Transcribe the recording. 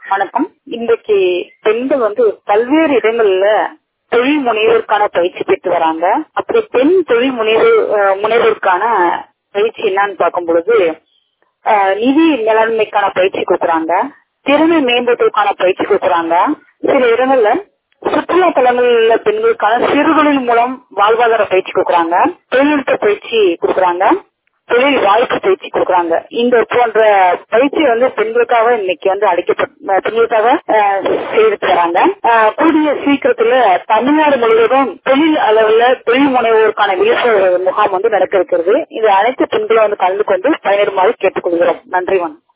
வணக்கம் இன்றைக்கு பெண்கள் வந்து பல்வேறு இடங்கள்ல தொழில் முனைவோருக்கான பயிற்சி பெற்று வராங்க அப்படி பெண் தொழில் முனைவு அஹ், முனைவோருக்கான பயிற்சி என்னன்னு பார்க்கும் பொழுது அஹ், நிதி மேலாண்மைக்கான பயிற்சி கொடுக்குறாங்க திறமை மேம்பாட்டுக்கான பயிற்சி கொடுக்குறாங்க சில இடங்கள்ல சுற்றுலா தலங்கள்ல பெண்களுக்கான சிறுதொழில் மூலம் வாழ்வாதார பயிற்சி கொடுக்குறாங்க தொழில்நுட்ப பயிற்சி கொடுக்குறாங்க தொழில் வாய்ப்பு பயிற்சி கொடுக்குறாங்க இந்த போன்ற பயிற்சி வந்து பெண்களுக்காக இன்னைக்கு வந்து அளிக்கப்பட்ட பெண்களுக்காக அஹ், செய்துட்டு வராங்க அஹ், கூடிய சீக்கிரத்துல தமிழ்நாடு முழுவதும் தொழில் அளவுல தொழில் முனைவோருக்கான விழிப்புணர்வு முகாம் வந்து நடக்க இருக்கிறது இது அனைத்து பெண்களும் வந்து கலந்து கொண்டு பயனுறுமாறு கேட்டுக்கொள்கிறோம் நன்றி வணக்கம்